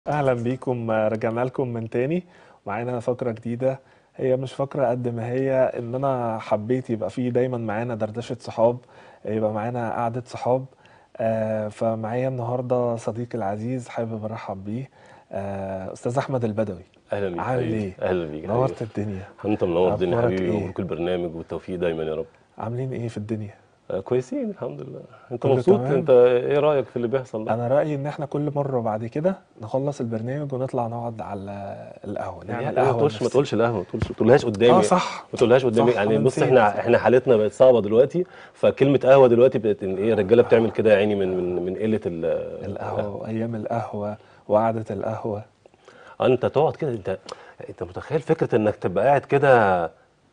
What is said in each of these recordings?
اهلا بيكم رجعنا لكم من تاني معانا فقرة جديدة هي مش فقرة قد ما هي ان انا حبيت يبقى في دايما معانا دردشة صحاب يبقى معانا قعدة صحاب آه، فمعايا النهاردة صديقي العزيز حابب ارحب بيه آه، استاذ احمد البدوي اهلا بيك عامل حبيبي ايه؟ اهلا بيك يا نورت حبيبي الدنيا انت منور الدنيا اخبارك حبيبي ايه؟ ومبروك البرنامج والتوفيق دايما يا رب عاملين ايه في الدنيا؟ آه كويسين الحمد لله انت كله مبسوط تمام؟ انت ايه رايك في اللي بيحصل ده انا رأيي ان احنا كل مرة بعد كده نخلص البرنامج ونطلع نقعد على القهوة يعني نعمل ما قهوة تقولش ما لنفسنا تقولش القهوه ما تقولش ما تقولهاش قدامي اه صح ما تقولهاش قدامي صح يعني انا بص نسيت احنا احنا حالتنا بقت صعبه دلوقتي فكلمه قهوه دلوقتي بقت إن ايه الرجاله بتعمل كده يا عيني من من من قله ال- القهوة وأيام القهوة وقعدة القهوة انت تقعد كده انت انت متخيل فكره انك تبقى قاعد كده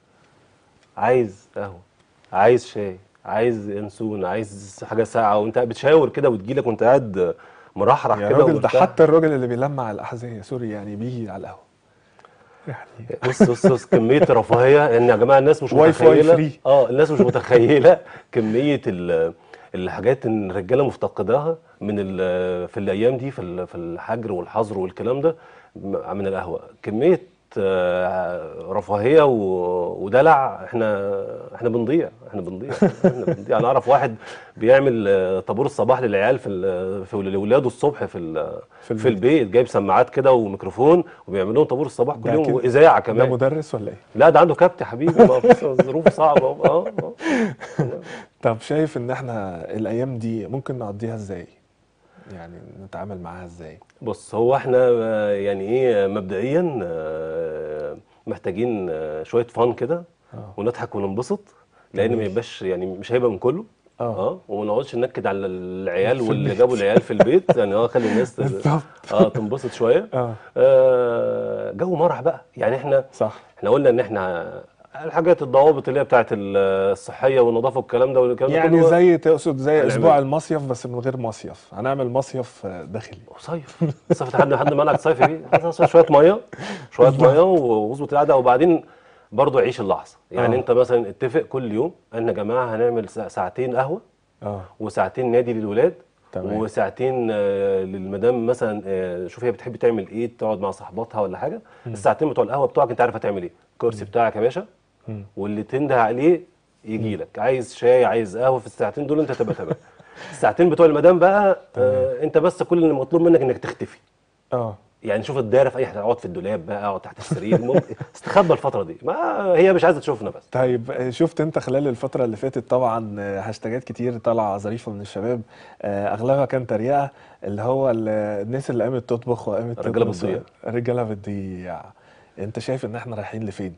عايز قهوه عايز شاي عايز ينسون عايز حاجه ساقعه وانت بتشاور كده وتجيلك وانت قاعد مرحرح يا كده راجل ده ومرتاح حتى الراجل اللي بيلمع الأحذية سوري يعني بيجي على القهوة يعني بص بص بص كميه رفاهيه ان يا جماعه الناس مش واي فاي متخيله فري. اه الناس مش متخيله كميه ال- الحاجات ان الرجاله مفتقداها من ال- في الايام دي في ال- في الحجر والحظر والكلام ده م- من القهوه كميه آه، رفاهيه و- ودلع احنا احنا بنضيع احنا بنضيع احنا بنضيع انا اعرف واحد بيعمل آه، طابور الصباح للعيال في ال- في لاولاده الصبح في ال- في في البيت. البيت جايب سماعات كده وميكروفون وبيعمل لهم طابور الصباح كل ده يوم كده- واذاعه ده كمان مدرس ولا إيه؟ لا ده عنده كابت يا حبيبي ما فيش ظروف صعبه اه اه طب شايف إن إحنا الأيام دي ممكن نقضيها إزاي؟ يعني نتعامل معاها إزاي؟ بص هو احنا آه، يعني ايه مبدئيا آه، محتاجين آه، شويه فن كده اه ونضحك وننبسط لان ما جميل. يبقاش يعني مش هيبقى من كله اه اه وما نقعدش ننكد على العيال في واللي البيت. جابوا العيال في البيت يعني اه خلي الناس ت- بالظبط اه تنبسط شويه اه آه، جو مرح بقى يعني احنا صح احنا قلنا ان احنا الحاجات الضوابط اللي هي بتاعت الصحيه والنظافه والكلام ده والكلام ده يعني كله زي تقصد زي هنعمل. أسبوع المصيف بس من غير مصيف هنعمل مصيف آه، داخلي صيف صيف حد حد منعك تصيفي بيه بس شويه ميه شويه ميه واظبط القعده وبعدين برضه عيش اللحظه يعني آه. انت مثلا اتفق كل يوم ان يا جماعه هنعمل سا- ساعتين قهوه اه وساعتين نادي للولاد تمام وساعتين آه، للمدام مثلا آه، شوف هي بتحب تعمل ايه تقعد مع صاحباتها ولا حاجه مم. الساعتين بتوع القهوه بتوعك انت عارف هتعمل ايه الكرسي بتاعك يا باشا مم. واللي تنده عليه يجي لك عايز شاي عايز قهوه في الساعتين دول انت هتبقى تمام الساعتين بتوع المدام بقى آه انت بس كل اللي مطلوب منك انك تختفي اه يعني شوف الدايره في اي حته اقعد في الدولاب بقى اقعد تحت السرير المهم استخبى الفتره دي ما هي مش عايزه تشوفنا بس طيب آه، شفت انت خلال الفترة اللي فاتت طبعا آه، هاشتاجات كتير طالعة ظريفة من الشباب آه، اغلبها كان تريقة اللي هو ال- الناس اللي قامت تطبخ وقامت الرجالة تكنس بتضيع. الرجالة بتضيع انت شايف ان احنا رايحين لفين؟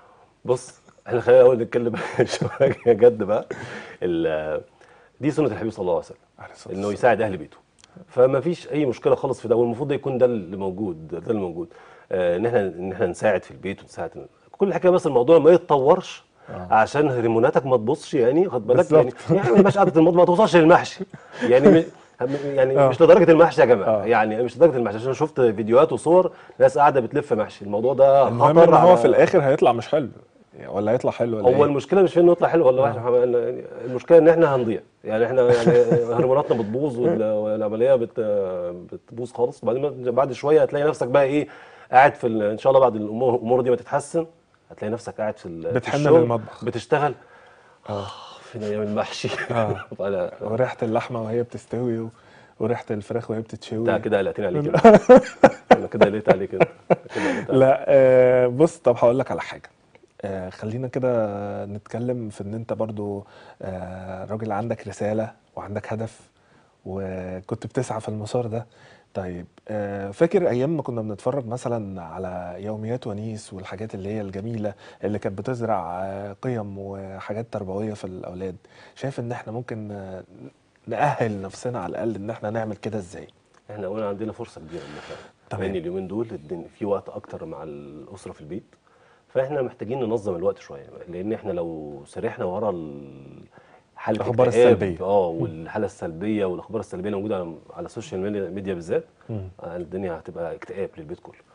بص احنا خلينا الاول نتكلم شويه جد بقى ال- دي سنه الحبيب صلى الله عليه وسلم عليه الصلاة انه والسلام. يساعد اهل بيته فما فيش اي مشكله خالص في ده والمفروض ده يكون ده اللي موجود ده اللي موجود آه، ان احنا ان احنا نساعد في البيت ونساعد كل حاجه بس الموضوع ما يتطورش آه. عشان هرموناتك ما تبصش يعني خد بالك يعني بالظبط. يعني مش قعده الموضوع ما توصلش للمحشي يعني مش يعني آه. مش لدرجه المحشي يا جماعه آه. يعني مش لدرجه المحشي عشان شفت فيديوهات وصور ناس قاعده بتلف محشي الموضوع ده المهم خطر ان هو على- في الاخر هيطلع مش حلو ولا هيطلع حلو ولا هو ايه؟ المشكله مش في انه يطلع حلو ولا وحش يا محمد. يعني المشكله ان احنا هنضيع يعني احنا يعني هرموناتنا بتبوظ وال- والعمليه بت بتبوظ خالص وبعدين بعد شويه هتلاقي نفسك بقى ايه قاعد في ال- ان شاء الله بعد الامور الامور دي ما تتحسن هتلاقي نفسك قاعد في ال- في بتحن الشغل للمطبخ. بتشتغل اه فين ايام المحشي اه فلا وريحة اللحمة وهي بتستوي و... وريحة الفراخ وهي بتتشوي انت كده قلقتني عليك كده انا كده قلقت عليك كده كده قلقت عليك. لا آه بص طب هقول لك على حاجة آه خلينا كده نتكلم في ان انت برضو آه راجل عندك رسالة وعندك هدف وكنت بتسعى في المسار ده طيب آه فاكر ايام ما كنا بنتفرج مثلا على يوميات ونيس والحاجات اللي هي الجميلة اللي كانت بتزرع آه قيم وحاجات تربوية في الاولاد شايف ان احنا ممكن آه نأهل نفسنا على الاقل ان احنا نعمل كده ازاي احنا اولا عندنا فرصه كبيره ان احنا تمام. لان اليومين دول الدنيا في وقت اكتر مع الاسره في البيت فاحنا محتاجين ننظم الوقت شويه لان احنا لو سرحنا ورا ال- حاله الأخبار اكتئاب، السلبية. اه والحاله السلبيه والاخبار السلبيه اللي موجوده على- على السوشيال ميديا ميديا بالذات مم. آه، الدنيا هتبقى اكتئاب للبيت كله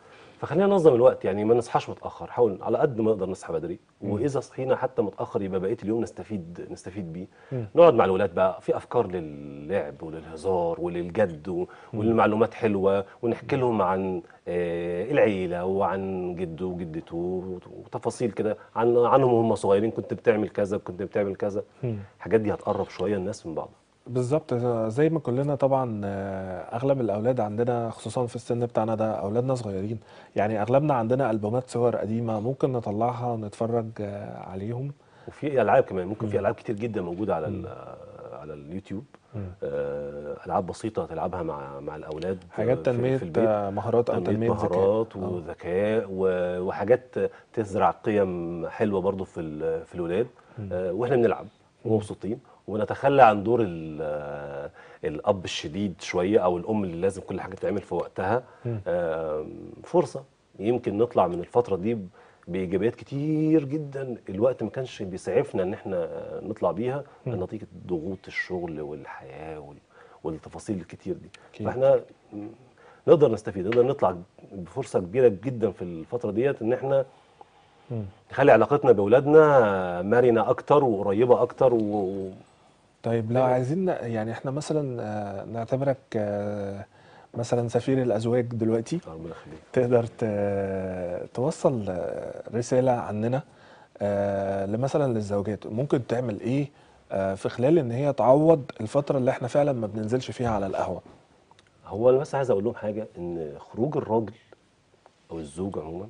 فخلينا ننظم الوقت يعني ما نصحاش متاخر حاول على قد ما نقدر نصحى بدري مم. واذا صحينا حتى متاخر يبقى بقيه اليوم نستفيد نستفيد بيه مم. نقعد مع الولاد بقى في افكار للعب وللهزار وللجد و- والمعلومات حلوه ونحكي لهم عن آه، العيله وعن جده وجدته وتفاصيل كده عن عنهم وهم صغيرين كنت بتعمل كذا كنت بتعمل كذا مم. الحاجات دي هتقرب شويه الناس من بعض بالظبط زي ما كلنا طبعا آه، اغلب الاولاد عندنا خصوصا في السن بتاعنا ده اولادنا صغيرين يعني اغلبنا عندنا البومات صور قديمه ممكن نطلعها ونتفرج آه، عليهم وفي العاب كمان ممكن في العاب كتير جدا موجوده على ال- على اليوتيوب مم. آه، العاب بسيطه تلعبها مع مع الاولاد حاجات في- تنميه في البيت آه، مهارات او تنميه تنميه ذكاء مهارات آه. وذكاء و- وحاجات تزرع قيم حلوه برضو في ال- في الولاد آه، واحنا بنلعب ومبسوطين ونتخلى عن دور ال- آه، الاب الشديد شويه او الام اللي لازم كل حاجه تتعمل في وقتها مم. آه، فرصه يمكن نطلع من الفتره دي ب- بايجابيات كتير جدا الوقت ما كانش بيسعفنا ان احنا نطلع بيها نتيجه ضغوط الشغل والحياه وال- والتفاصيل الكتير دي أكيد. فاحنا م- نقدر نستفيد نقدر نطلع بفرصه كبيره جدا في الفتره ديت ان احنا مم. نخلي علاقتنا باولادنا مرنه اكتر وقريبه اكتر و... و- طيب لو عايزين ن- يعني احنا مثلا آه، نعتبرك آه، مثلا سفير الازواج دلوقتي ربنا يخليك تقدر ت- توصل آه، رسالة عننا آه، لمثلا للزوجات ممكن تعمل ايه آه، في خلال ان هي تعوض الفترة اللي احنا فعلا ما بننزلش فيها على القهوة هو انا بس عايز اقول لهم حاجه ان خروج الراجل او الزوج عموما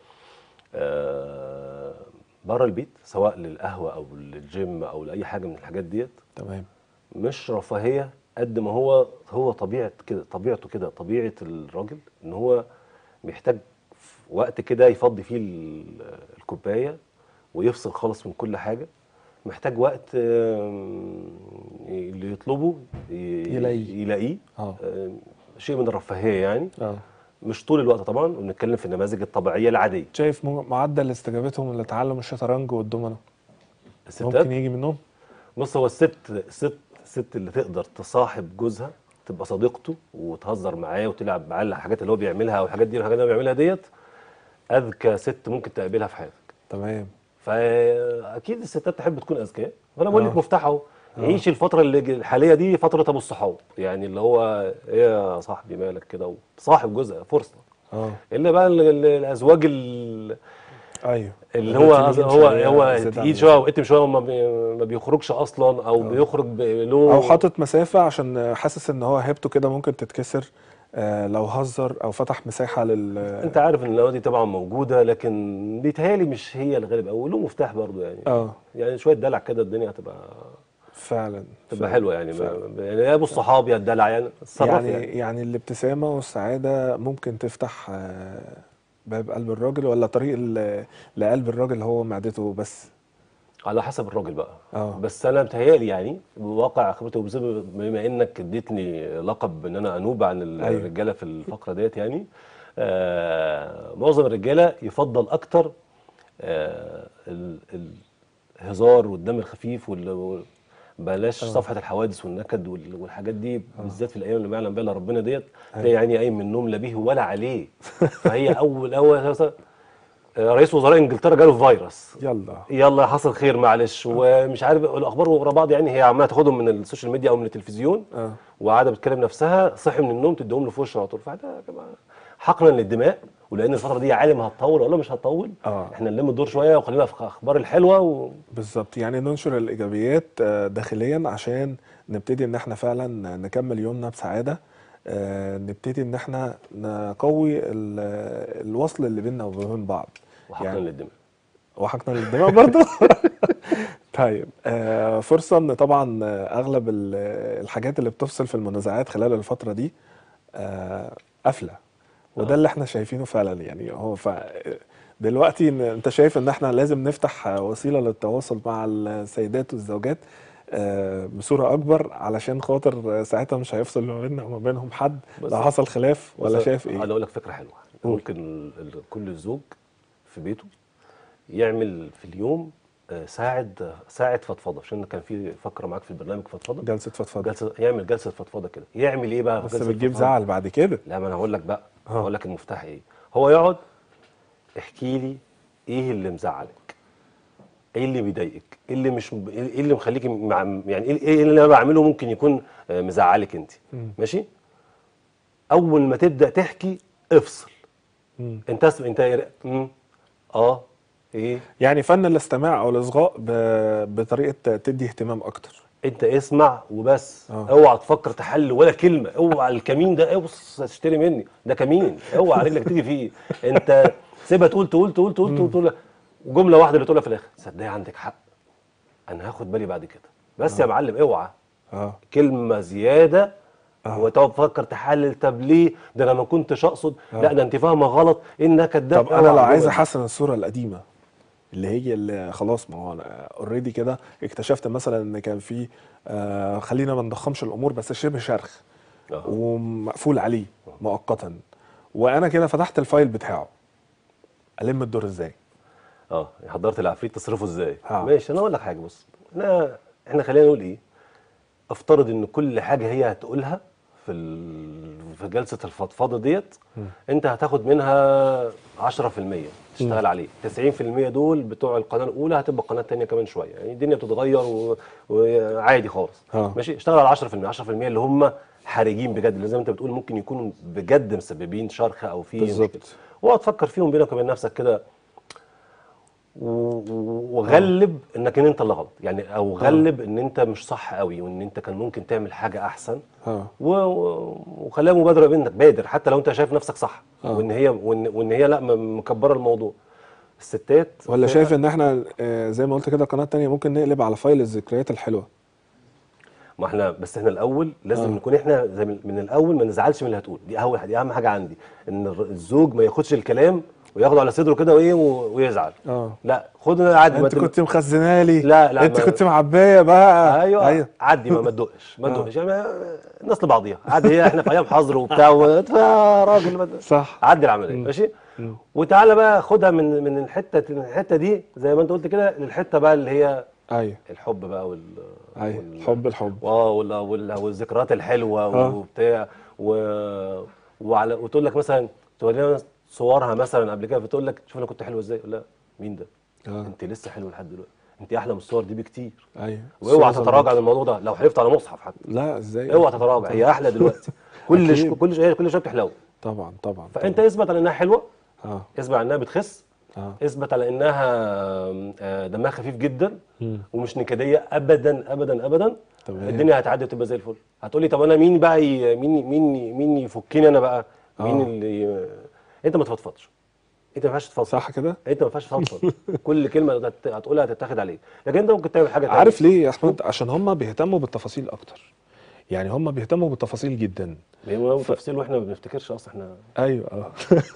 آه بره البيت سواء للقهوه او للجيم او لاي حاجه من الحاجات ديت تمام مش رفاهيه قد ما هو هو طبيعه كده طبيعته كده طبيعه الراجل ان هو بيحتاج في وقت كده يفضي فيه ال- الكوبايه ويفصل خالص من كل حاجه محتاج وقت آم، اللي يطلبه ي- يلاقيه. يلاقيه اه آم، شيء من الرفاهيه يعني اه مش طول الوقت طبعا وبنتكلم في النماذج الطبيعيه العاديه شايف م- معدل استجابتهم لتعلم الشطرنج والدومنة الستات ممكن يجي منهم بص هو الست الست الست اللي تقدر تصاحب جوزها تبقى صديقته وتهزر معاه وتلعب معاه الحاجات اللي هو بيعملها او الحاجات دي والحاجات اللي هو بيعملها ديت اذكى ست ممكن تقابلها في حياتك تمام فاكيد الستات تحب تكون اذكياء فانا بقول آه. لك مفتاح اهو عيش الفتره اللي الحاليه دي فتره ابو الصحاب يعني اللي هو ايه يا صاحبي مالك كده وتصاحب جوزها فرصه اه الا بقى ال- ال- الازواج ال- ايوه اللي هو الروتينيين هو شوية، هو زيادة عن تقيل اللزوم. شويه وقتم شويه وما بي- ما بيخرجش اصلا او بيخرج ب- له او حاطط مسافة عشان حاسس ان هو هيبته كده ممكن تتكسر آه، لو هزر او فتح مساحة لل انت عارف ان النوادي طبعا موجوده لكن بيتهيألي مش هي الغالب قوي له مفتاح برضه يعني اه يعني شويه دلع كده الدنيا هتبقى فعلا تبقى فعلا، حلوه يعني فعلا. ما- يعني يا ابو الصحاب يا الدلع يعني اتصرف يعني يعني, يعني الابتسامة والسعادة ممكن تفتح آه، باب قلب الراجل ولا طريق ال- لقلب الراجل هو معدته بس على حسب الراجل بقى اه بس انا بتهيألي يعني بواقع خبرتي وبسبب- بما انك اديتني لقب ان انا انوب عن ال- أيوة. الرجاله في الفقره ديت يعني آه معظم الرجاله يفضل اكتر آه ال- الهزار والدم الخفيف وال وال- بلاش صفحه الحوادث والنكد وال- والحاجات دي بالذات في الايام اللي ما يعلم بها الا ربنا ديت تلاقي يعني قايم من النوم لا به ولا عليه فهي اول اول آه، رئيس وزراء انجلترا جاله فيروس يلا يلا حصل خير معلش ومش عارف الاخبار ورا بعض يعني هي عماله تاخدهم من السوشيال ميديا او من التلفزيون اه وقاعده بتكلم نفسها صحي من النوم تديهم له في وشه على طول فده يا جماعه حقنا للدماء ولان الفتره دي عالم هتطول ولا مش هتطول اه احنا نلم الدور شويه وخلينا في الاخبار الحلوه و... بالظبط يعني ننشر الايجابيات آه، داخليا عشان نبتدي ان احنا فعلا نكمل يومنا بسعاده آه، نبتدي ان احنا نقوي ال- الوصل اللي بيننا وبين بعض وحقنا يعني للدماء وحقنا للدماء برضه طيب آه، فرصة ان طبعا آه، اغلب ال- الحاجات اللي بتفصل في المنازعات خلال الفترة دي آه، قافلة وده آه. اللي احنا شايفينه فعلا يعني هو ف دلوقتي إن انت شايف ان احنا لازم نفتح آه، وسيلة للتواصل مع السيدات والزوجات آه، بصورة أكبر علشان خاطر آه، ساعتها مش هيفصل ما بيننا وما بينهم حد بس- لو حصل خلاف ولا بص، شايف إيه؟ انا اقول لك فكره حلوه قول. ممكن ال- ال- كل زوج في بيته يعمل في اليوم آه، ساعد ساعه فضفضه عشان كان في فقره معاك في البرنامج فضفضه جلسة فضفضة جلسه يعمل جلسه فضفضه كده يعمل ايه بقى في بس جلسة بتجيب فضفضة؟ زعل بعد كده لا ما انا هقول لك بقى آه. هقول لك المفتاح ايه هو يقعد احكي لي ايه اللي مزعلك ايه اللي بيضايقك ايه اللي مش ايه اللي مخليك مع يعني ايه إيه اللي انا بعمله ممكن يكون آه، مزعلك انت ماشي اول ما تبدا تحكي افصل مم. انت اسم انت إيه؟ مم. اه ايه يعني فن الاستماع او الاصغاء ب- بطريقه تدي اهتمام اكتر انت اسمع وبس آه. اوعى تفكر تحل ولا كلمه اوعى الكمين ده اوص تشتري مني ده كمين اوعى رجلك تيجي فيه انت سيبها تقول تقول تقول تقول تقول, تقول وجمله واحده اللي تقولها في الاخر صدقني عندك حق انا هاخد بالي بعد كده بس يا معلم اوعى اه كلمه زياده آه. وتقعد تفكر تحلل طب ليه ده انا ما كنتش اقصد لا ده انت فاهمه غلط انها كداب طب انا لو اوعى عايز الجمل دي. احسن الصوره القديمه اللي هي اللي خلاص ما هو انا اوريدي كده اكتشفت مثلا ان كان في آه خلينا ما نضخمش الامور بس شبه شرخ آه. ومقفول عليه مؤقتا وانا كده فتحت الفايل بتاعه الم الدور ازاي اه حضرت العفريت تصرفه ازاي آه. ماشي انا اقول لك حاجه بص احنا احنا خلينا نقول ايه افترض ان كل حاجه هي هتقولها في ال... في جلسه الفضفاضه ديت انت هتاخد منها 10% تشتغل عليه 90% دول بتوع القناه الاولى هتبقى القناه الثانيه كمان شويه يعني الدنيا بتتغير و... وعادي خالص آه. ماشي اشتغل على 10% 10% اللي هم حرجين بجد اللي زي ما انت بتقول ممكن يكونوا بجد مسببين شرخ او في بالظبط. مشكله واقعد تفكر فيهم بينك وبين نفسك كده و- و- وغلب انك ان انت اللي غلط يعني او غلب ان انت مش صح قوي وان انت كان ممكن تعمل حاجه احسن اه و- و- وخليها مبادره منك بادر حتى لو انت شايف نفسك صح آه. وان هي وان, وإن هي لا م- مكبره الموضوع الستات ولا شايف ان احنا آه زي ما قلت كده قناه تانية ممكن نقلب على فايل الذكريات الحلوه ما احنا بس احنا الاول لازم آه. نكون احنا زي من, من الاول ما نزعلش من اللي هتقول دي اول دي اهم حاجه عندي ان الر- الزوج ما ياخدش الكلام وياخده على صدره كده وايه و- ويزعل اه لا خد عادي ما انت تل- كنت مخزنها لي لا، لا، انت ما- كنت معبيه بقى ايوه, ايوه عدي ما ما تدقش ما آه. تدقش يعني الناس لبعضيها عادي هي احنا في ايام حظر وبتاع و- يا راجل ما تدقش. صح عدي العمليه ماشي مم. وتعالى بقى خدها من من الحته من الحته دي زي ما انت قلت كده للحته بقى اللي هي ايوه الحب بقى وال ايوه وال- الحب الحب اه وال- وال- والذكريات الحلوه آه. وبتاع و... وعلى وتقول لك مثلا تورينا صورها مثلا قبل كده فتقول لك شوف انا كنت حلوه ازاي لا مين ده؟ اه انت لسه حلوه لحد دلوقتي انت احلى من الصور دي بكتير ايوه واوعى الصورة تتراجع عن الموضوع ده لو حلفت على مصحف حتى لا ازاي اوعى تتراجع هي احلى دلوقتي كل ش... أكيد. كل شويه كل شويه بتحلو طبعا طبعا فانت اثبت على انها حلوه طبعاً. اه اثبت على انها بتخس اه اثبت على انها آه، دمها خفيف جدا مم. ومش نكديه ابدا ابدا ابدا تمام. الدنيا هتعدي وتبقى زي الفل هتقولي طب انا مين بقى ي... مين مين مين يفكني انا بقى مين آه. اللي ي... انت ما تفضفضش انت ما ينفعش تفضفض صح كده انت ما ينفعش تفضفض كل كلمه هت- هتقولها هتتاخد عليك لكن انت ممكن تعمل حاجه تانية. عارف ليه يا احمد عشان هم بيهتموا بالتفاصيل اكتر يعني هم بيهتموا بالتفاصيل جدا هو تفصيل واحنا ما بنفتكرش اصلا احنا ايوه اه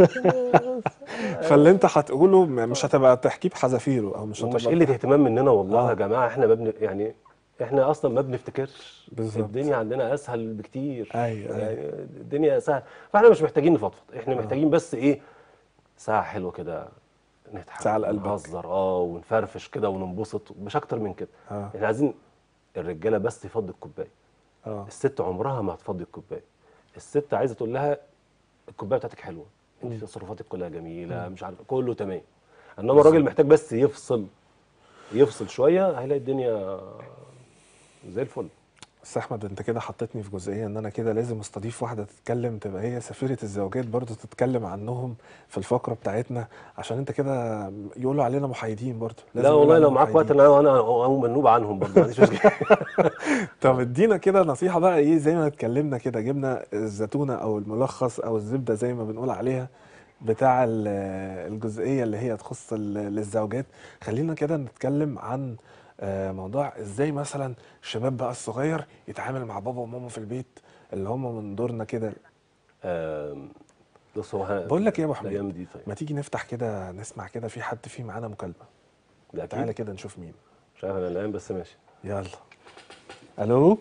فاللي انت هتقوله م- مش هتبقى تحكيه بحذافيره او مش ومش هتبقى قله اهتمام مننا والله آه. يا جماعه احنا ما بن... يعني احنا اصلا ما بنفتكرش بالظبط. الدنيا عندنا اسهل بكتير أيوة، يعني الدنيا سهل فاحنا مش محتاجين نفضفض احنا محتاجين بس ايه ساعه حلوه كده نضحك ساعة لقلبك. ونهزر اه ونفرفش كده وننبسط مش اكتر من كده اه احنا عايزين الرجاله بس يفضي الكوبايه اه الست عمرها ما هتفضي الكوبايه الست عايزه تقول لها الكوبايه بتاعتك حلوه انت تصرفاتك كلها جميله مش عارف كله تمام انما الراجل محتاج بس يفصل يفصل شويه هيلاقي الدنيا زي الفل بس احمد انت كده حطيتني في جزئيه ان انا كده لازم استضيف واحده تتكلم تبقى هي سفيره الزوجات برضو تتكلم عنهم في الفقره بتاعتنا عشان انت كده يقولوا علينا محايدين برضو لازم لا يقولوا والله علينا لو معاك وقت محايدين. انا انا اقوم منوب عنهم برضه ما عنديش مشكله طب ادينا كده نصيحه بقى ايه زي ما اتكلمنا كده جبنا الزتونه او الملخص او الزبده زي ما بنقول عليها بتاع ال- الجزئيه اللي هي تخص ال- للزوجات خلينا كده نتكلم عن آه، موضوع ازاي مثلا الشباب بقى الصغير يتعامل مع بابا وماما في البيت اللي هم من دورنا كده آم، بص هو ه- بقول لك ايه يا ابو حميد الايام دي طيب ما تيجي نفتح كده نسمع كده في حد فيه معانا مكالمه ده تعالى اكيد كده نشوف مين مش عارف انا الايام بس ماشي يلا الو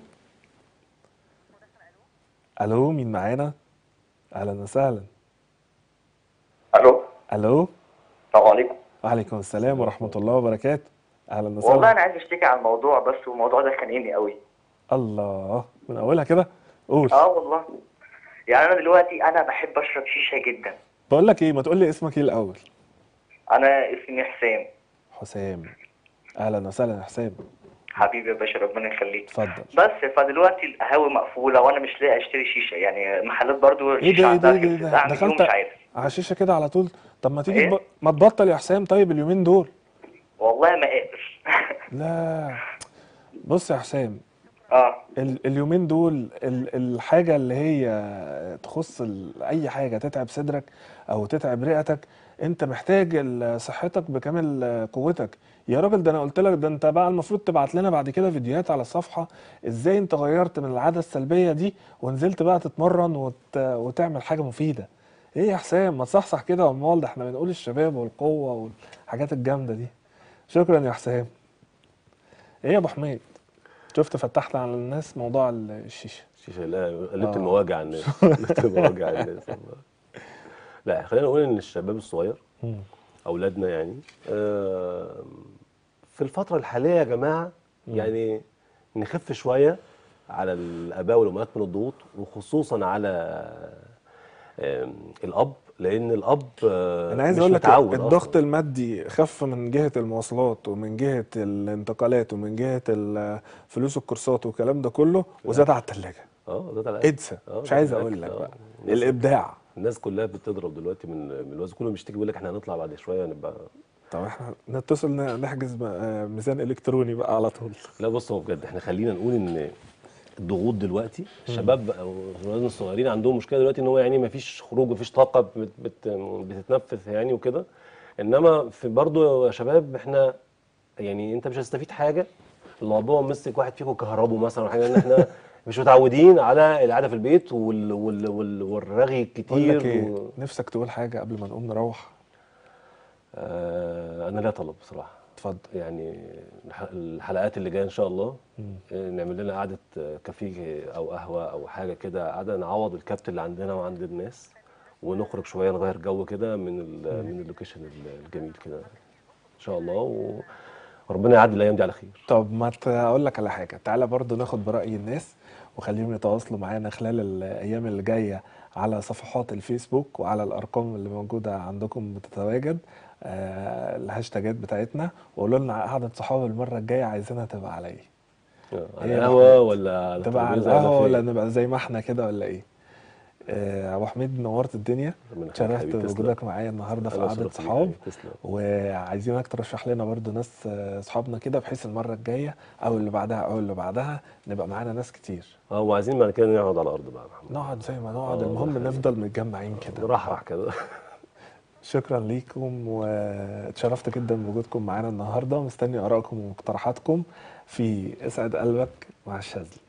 الو مين معانا اهلا وسهلا الو الو السلام عليكم وعليكم السلام ورحمه الله وبركاته اهلا والله وسهلا انا عايز اشتكي عن الموضوع بس والموضوع ده خانقني قوي الله من اولها كده قول اه والله يعني انا دلوقتي انا بحب اشرب شيشه جدا بقول لك ايه ما تقول لي اسمك ايه الاول انا اسمي حسام حسام اهلا وسهلا يا حسام حبيبي يا باشا ربنا يخليك اتفضل بس فدلوقتي القهاوي مقفوله وانا مش لاقي اشتري شيشه يعني محلات برضو ايه الشيشه ده ايه ده عندها ايه ده, إيه في ده اعمل يوم دخلت مش عارف على الشاشه كده على طول طب ما تيجي إيه؟ تب... ما تبطل يا حسام طيب اليومين دول والله ما قادر لا بص يا حسام اه ال اليومين دول ال الحاجة اللي هي تخص ال أي حاجة تتعب صدرك أو تتعب رئتك أنت محتاج ال- صحتك بكامل قوتك يا راجل ده أنا قلت لك ده أنت بقى المفروض تبعت لنا بعد كده فيديوهات على الصفحة إزاي أنت غيرت من العادة السلبية دي ونزلت بقى تتمرن وت وتعمل حاجة مفيدة إيه يا حسام ما تصحصح كده أمال ده إحنا بنقول الشباب والقوة والحاجات الجامدة دي شكرا يا حسام إيه يا أبو حميد شفت فتحت على الناس موضوع الشيشة شيشه لا قلبت آه. المواجع على الناس قلبت المواجع على الناس والله. لا خلينا نقول ان الشباب الصغير مم. اولادنا يعني آه، في الفتره الحاليه يا جماعه يعني نخف شويه على الاباء والامهات من الضغوط وخصوصا على آم، الاب لان الاب آه، انا عايز مش اقول لك متعود الضغط أصلاً. المادي خف من جهة المواصلات ومن جهة الانتقالات ومن جهة ال- فلوس الكورسات والكلام ده كله وزاد على التلاجة اه ده طلع انسى آه، مش ده عايز طلع اقول أكل، لك آه. بقى الناس- الابداع الناس كلها بتضرب دلوقتي من من الوزن كله بيشتكي بيقول لك احنا هنطلع بعد شويه نبقى طب احنا نتصل ن- نحجز م- آه، ميزان الكتروني بقى على طول لا بص هو بجد احنا خلينا نقول ان الضغوط دلوقتي الشباب او الولاد الصغيرين عندهم مشكله دلوقتي ان هو يعني ما فيش خروج ما فيش طاقه بت بت بتتنفس يعني وكده انما في برضه يا شباب احنا يعني انت مش هتستفيد حاجه لو ابوه مسك واحد فيكم كهربه مثلا ولا حاجه لان احنا مش متعودين على القعده في البيت وال وال وال والرغي بقول لك الكتير ايه و... نفسك تقول حاجة قبل ما نقوم نروح آه انا لا طلب بصراحه اتفضل يعني الح- الحلقات اللي جايه ان شاء الله آه، نعمل لنا قعده آه، كافيه او قهوه او حاجه كده قعده نعوض الكبت اللي عندنا وعند الناس ونخرج شويه نغير جو كده من ال- من اللوكيشن ال- الجميل كده ان شاء الله و- وربنا يعدي الايام دي على خير طب ما ت- اقول لك على حاجه تعالى برضو ناخد براي الناس وخليهم يتواصلوا معانا خلال الايام اللي جايه على صفحات الفيسبوك وعلى الارقام اللي موجوده عندكم بتتواجد آه الهاشتاجات بتاعتنا وقولوا لنا قعده صحاب المره الجايه عايزينها تبقى على ايه آه، إيه على يا القهوه ولا على تبقى على الترابيزة ولا القهوه ولا فين؟ نبقى زي ما احنا كده ولا ايه آه، ابو حميد نورت الدنيا ربنا يخليك اتشرفت حبيبي، تسلم. بوجودك معايا النهارده في أنا قعده شرف ليك صحاب حبيبي، تسلم. وعايزينك ترشح لنا برضو ناس آه، صحابنا كده بحيث المره الجايه او اللي بعدها او اللي بعدها نبقى معانا ناس كتير اه وعايزين بعد كده نقعد على الارض بقى يا محمد نقعد زي ما نقعد آه، المهم الله نفضل متجمعين كده نرحرح كده شكرا ليكم واتشرفت جدا بوجودكم معانا النهارده مستني ارائكم ومقترحاتكم في اسعد قلبك مع الشاذلي